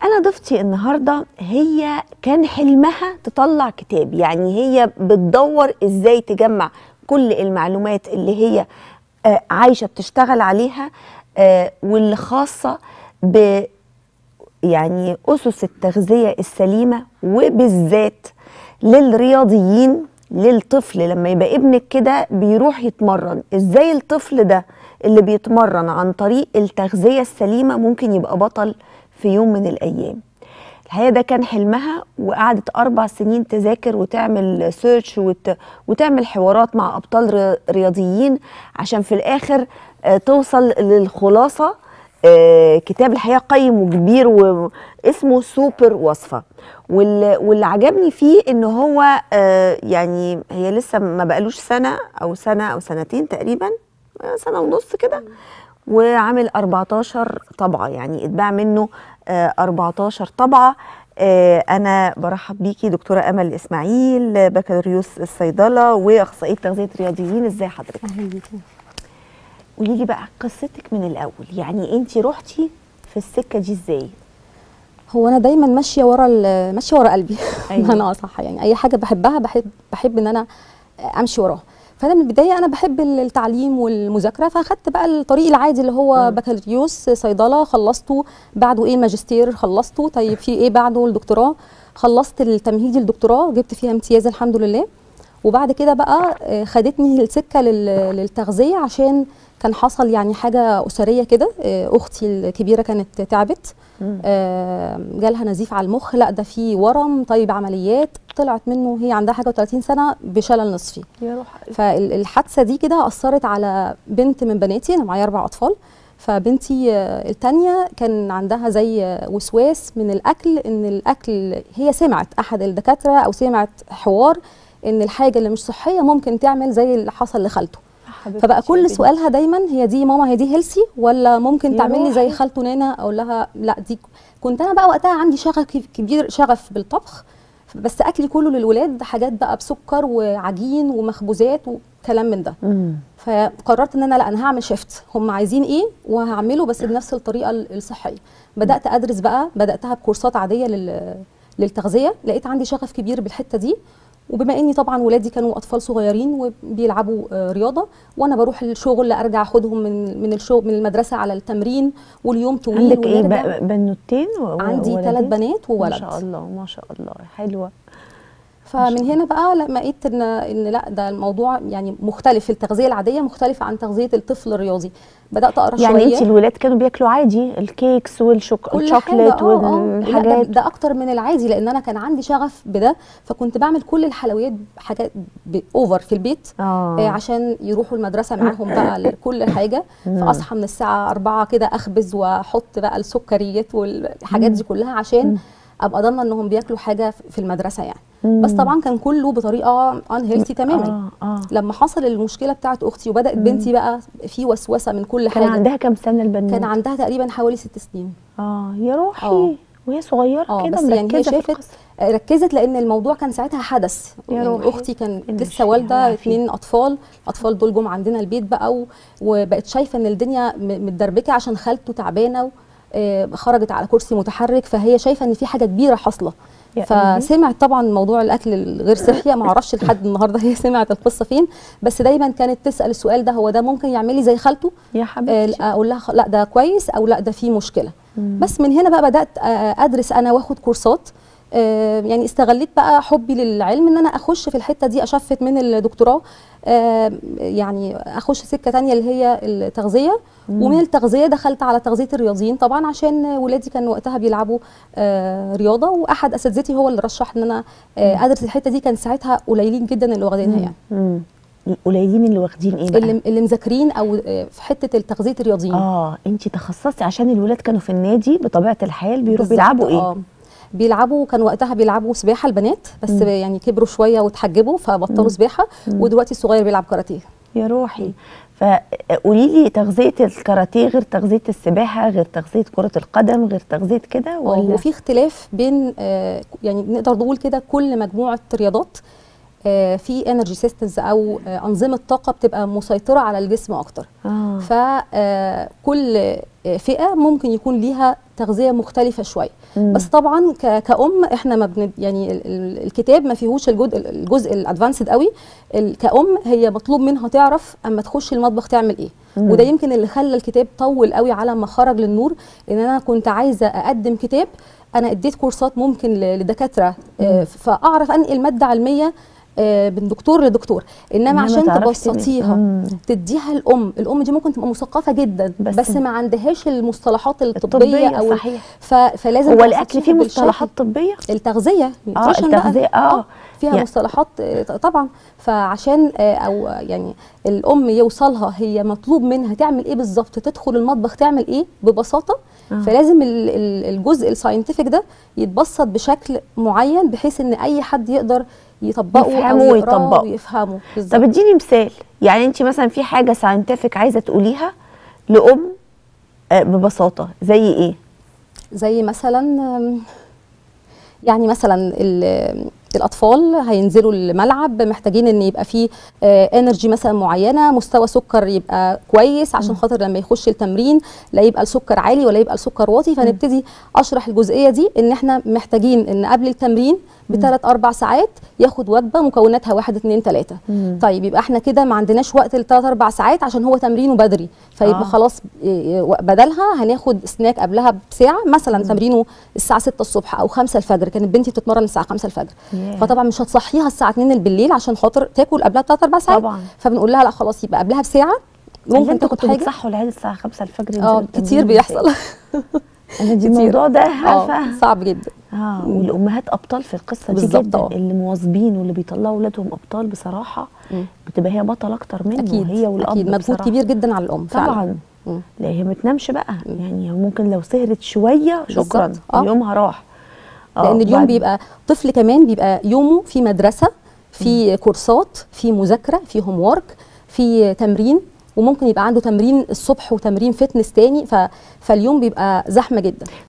انا ضيفتي النهارده هي كان حلمها تطلع كتاب يعني هي بتدور ازاي تجمع كل المعلومات اللي هي آه، عايشه بتشتغل عليها آه، واللي خاصه ب يعني اسس التغذيه السليمه وبالذات للرياضيين للطفل لما يبقى ابنك كده بيروح يتمرن ازاي الطفل ده اللي بيتمرن عن طريق التغذيه السليمه ممكن يبقى بطل في يوم من الايام الحقيقه ده كان حلمها وقعدت اربع سنين تذاكر وتعمل سيرش وت... وتعمل حوارات مع ابطال ر- رياضيين عشان في الاخر آه، توصل للخلاصه آه، كتاب الحقيقه قيم وكبير واسمه سوبر وصفه وال- واللي عجبني فيه ان هو آه، يعني هي لسه ما بقالوش سنه او سنه او سنتين تقريبا آه، سنه ونص كده وعامل 14 طبعه يعني اتباع منه آه، 14 طبعه آه، انا برحب بيكي دكتوره امل اسماعيل آه، بكالوريوس الصيدله واخصائيه تغذيه رياضيين ازاي حضرتك اهلا بيكي قولي لي بقى قصتك من الاول يعني انت رحتي في السكه دي ازاي هو انا دايما ماشيه ورا ال- ماشيه ورا قلبي أيوة. أيوة. انا صح يعني اي حاجه بحبها بحب بحب ان انا امشي وراها فانا من البدايه انا بحب التعليم والمذاكره فاخدت بقى الطريق العادي اللي هو بكالوريوس صيدله خلصته بعده ايه الماجستير خلصته طيب في ايه بعده الدكتوراه خلصت التمهيدي الدكتوراه جبت فيها امتياز الحمد لله وبعد كده بقى آه، خدتني السكه لل- للتغذيه عشان كان حصل يعني حاجه اسريه كده آه، اختي الكبيره كانت تعبت آه، جالها نزيف على المخ لا ده في ورم طيب عمليات طلعت منه هي عندها حاجه و30 سنه بشلل نصفي يا روح فالحادثه دي كده اثرت على بنت من بناتي انا معايا اربع اطفال فبنتي آه، التانية كان عندها زي آه، وسواس من الاكل ان الاكل هي سمعت احد الدكاتره او سمعت حوار ان الحاجه اللي مش صحيه ممكن تعمل زي اللي حصل لخالته فبقى كل سؤالها دايما هي دي ماما هي دي هيلسي ولا ممكن يا تعمل لي زي روحي. خالته نانا اقول لها لا دي كنت انا بقى وقتها عندي شغف كبير شغف بالطبخ بس اكلي كله للولاد حاجات بقى بسكر وعجين ومخبوزات وكلام من ده مم. فقررت ان انا لا انا هعمل شيفت هم عايزين ايه وهعمله بس بنفس الطريقه ال- الصحيه بدات ادرس بقى بداتها بكورسات عاديه لل للتغذيه لقيت عندي شغف كبير بالحته دي وبما اني طبعا ولادي كانوا اطفال صغيرين وبيلعبوا آه، رياضه وانا بروح الشغل ارجع اخدهم من من الشغل من المدرسه على التمرين واليوم طويل عندك ايه ونرجع. ب- بنوتين و- و- عندي ولدين؟ ثلاث بنات وولد ما شاء الله ما شاء الله حلوه فمن هنا بقى لما لقيت ان ان لا ده الموضوع يعني مختلف التغذيه العاديه مختلفه عن تغذيه الطفل الرياضي بدات اقرا يعني شويه انت الولاد كانوا بياكلوا عادي الكيكس والشوكليت حاجة، آه، آه. لا، ده, والحاجات ده اكتر من العادي لان انا كان عندي شغف بده فكنت بعمل كل الحلويات حاجات اوفر في البيت اه آه عشان يروحوا المدرسه معاهم بقى كل حاجه فاصحى من الساعه 4 كده اخبز واحط بقى السكريات والحاجات دي كلها عشان ابقى ضامنه انهم بياكلوا حاجه في المدرسه يعني بس طبعا كان كله بطريقه ان هيلثي تماما اه اه لما حصل المشكله بتاعت اختي وبدات بنتي بقى في وسوسه من كل كان حاجه عندها كام سنه البنوته كان عندها تقريبا حوالي ست سنين اه يا روحي آه. وهي صغيره اه كده بس يعني هي مركزه في شافت القصة. ركزت لان الموضوع كان ساعتها حدث يا يعني روحي. اختي كان إن لسه شاء والده الله اتنين اطفال الاطفال دول جم عندنا البيت بقى و- وبقت شايفه ان الدنيا م- متدربكه عشان خالته تعبانه و- آه، خرجت على كرسي متحرك فهي شايفه ان في حاجه كبيره حاصله يا قلبي. فسمعت طبعا موضوع الاكل الغير صحي ما اعرفش لحد النهارده هي سمعت القصه فين بس دايما كانت تسال السؤال ده هو ده ممكن يعمل لي زي خالته يا آه، حبيبتي اقول لها خ- لا ده كويس او لا ده فيه مشكله بس من هنا بقى بدات آه، ادرس انا واخد كورسات آه، يعني استغليت بقى حبي للعلم ان انا اخش في الحته دي اشفت من الدكتوراه آه، يعني اخش سكه تانية اللي هي التغذيه ومن التغذيه دخلت على تغذيه الرياضيين طبعا عشان ولادي كانوا وقتها بيلعبوا آه، رياضه واحد اساتذتي هو اللي رشح ان انا آه، ادرس الحته دي كان ساعتها قليلين جدا اللي واخدينها يعني مم. القليلين اللي واخدين ايه بقى اللي اللي مذاكرين او آه، في حته تغذيه الرياضيين اه انت تخصصتي عشان الولاد كانوا في النادي بطبيعه الحال بيروحوا بالظبط، بيلعبوا ايه آه. بيلعبوا كان وقتها بيلعبوا سباحه البنات بس مم. يعني كبروا شويه وتحجبوا فبطلوا سباحه ودلوقتي الصغير بيلعب كاراتيه يا روحي فقولي لي تغذيه الكاراتيه غير تغذيه السباحه غير تغذيه كره القدم غير تغذيه كده ولا ولا وفي اختلاف بين آه يعني نقدر نقول كده كل مجموعه رياضات آه في انرجي سيستمز او آه انظمه طاقه بتبقى مسيطره على الجسم اكتر اه فكل فئه ممكن يكون ليها تغذيه مختلفه شويه مم. بس طبعا ك- كأم احنا ما بن يعني ال- ال- الكتاب ما فيهوش الجزء الجزء الادفانسد قوي ال- كأم هي مطلوب منها تعرف اما تخش المطبخ تعمل ايه مم. وده يمكن اللي خلى الكتاب طول قوي على ما خرج للنور ان انا كنت عايزه اقدم كتاب انا اديت كورسات ممكن ل- لدكاتره آه، فاعرف انقل ماده علميه آه، من دكتور لدكتور انما إنما عشان تعرفي تبقي- تبسطيها مم. تديها الام الام دي ممكن تبقى مثقفه جدا بس- بس, بس ما عندهاش المصطلحات الطبيه, الطبية، او صحيح. ف... فلازم هو الاكل تبسطيها فيه بالشكل. مصطلحات طبيه التغذيه اه nutrition بقى. التغذيه اه فيها يعني- مصطلحات آه، طبعا فعشان آه، او يعني الام يوصلها هي مطلوب منها تعمل ايه بالظبط تدخل المطبخ تعمل ايه ببساطه آه. فلازم ال- ال- الجزء الساينتفك ده يتبسط بشكل معين بحيث ان اي حد يقدر يطبقه يفهمه او يقراه ويطبقه. ويفهمه طب بالظبط اديني مثال يعني انت مثلا في حاجه ساينتفك عايزه تقوليها لام آه، ببساطه زي ايه زي مثلا آم، يعني مثلا ال- الاطفال هينزلوا الملعب محتاجين ان يبقى فيه انرجي مثلا معينه مستوى سكر يبقى كويس عشان خاطر لما يخش التمرين لا يبقى السكر عالي ولا يبقى السكر واطي فنبتدي اشرح الجزئيه دي ان احنا محتاجين ان قبل التمرين بثلاث اربع ساعات ياخد وجبه مكوناتها واحد اتنين تلاته مم. طيب يبقى احنا كده ما عندناش وقت لثلاث اربع ساعات عشان هو تمرينه بدري فيبقى آه. آه. خلاص إيه، بدلها هناخد سناك قبلها بساعه مثلا تمرينه الساعه 6 الصبح او 5 الفجر كانت بنتي بتتمرن الساعه 5 الفجر ياه. فطبعا مش هتصحيها الساعه 2 بالليل عشان خاطر تاكل قبلها بثلاث اربع ساعات طبعا. فبنقول لها لا خلاص يبقى قبلها بساعه ممكن ممكن تاخد حاجه بتصحوا العيال الساعه 5 الفجر اه ينزلوا كتير التمرين بيحصل إزاي؟ انا دي كتير. الموضوع ده اه عارفه صعب جدا اه والامهات ابطال في القصه دي بالظبط، جدا اه. اللي مواظبين واللي بيطلعوا اولادهم ابطال بصراحه مم. بتبقى هي بطل اكتر منه اكيد هي والاب اكيد مجهود بصراحة. كبير جدا على الام فعلا. طبعا مم. لا هي ما تنامش بقى يعني ممكن لو سهرت شويه شكرا بالظبط، اه. يومها راح آه، لان اليوم وبعد- بيبقى طفل كمان بيبقى يومه في مدرسه في كورسات في مذاكره في هوم وورك في تمرين وممكن يبقى عنده تمرين الصبح وتمرين فتنس تاني ف... فاليوم بيبقى زحمه جدا